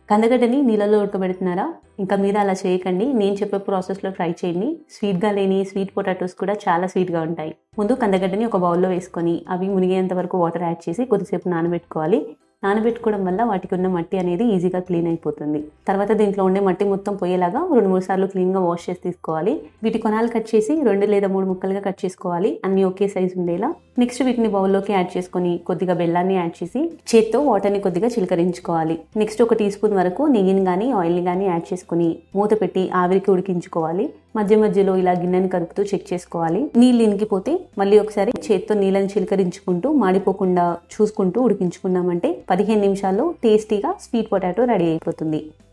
కందగడ్డని నీళ్ళలో ఉడకబెడుతున్నారా ఇంకా మీరు అలా చేయకండి నేను చెప్పే ప్రాసెస్లో ట్రై చేయండి స్వీట్గా లేని స్వీట్ పొటాటోస్ కూడా చాలా స్వీట్గా ఉంటాయి ముందు కందగడ్డని ఒక బౌల్లో వేసుకొని అవి మునిగేంత వరకు వాటర్ యాడ్ చేసి కొద్దిసేపు నానబెట్టుకోవాలి నానబెట్టుకోవడం వల్ల వాటికి ఉన్న మట్టి అనేది ఈజీగా క్లీన్ అయిపోతుంది తర్వాత దీంట్లో ఉండే మట్టి మొత్తం పోయేలాగా రెండు మూడు సార్లు క్లీన్గా వాష్ చేసి తీసుకోవాలి వీటి కొనాలు కట్ చేసి రెండు లేదా మూడు ముక్కలుగా కట్ చేసుకోవాలి అన్ని ఒకే సైజు ఉండేలా నెక్స్ట్ వీటిని బౌల్లోకి యాడ్ చేసుకొని కొద్దిగా బెల్లాన్ని యాడ్ చేసి చేత్తో వాటర్ని కొద్దిగా చిలకరించుకోవాలి నెక్స్ట్ ఒక టీ స్పూన్ వరకు నెయ్యిని కానీ ఆయిల్ని కానీ యాడ్ చేసుకొని మూత పెట్టి ఆవిరికి ఉడికించుకోవాలి మధ్య మధ్యలో ఇలా గిన్నెని కలుపుతూ చెక్ చేసుకోవాలి నీళ్ళు ఇనికిపోతే మళ్ళీ ఒకసారి చేత్తో నీళ్ళని చిలకరించుకుంటూ మాడిపోకుండా చూసుకుంటూ ఉడికించుకున్నామంటే పదిహేను నిమిషాల్లో టేస్టీగా స్వీట్ పొటాటో రెడీ అయిపోతుంది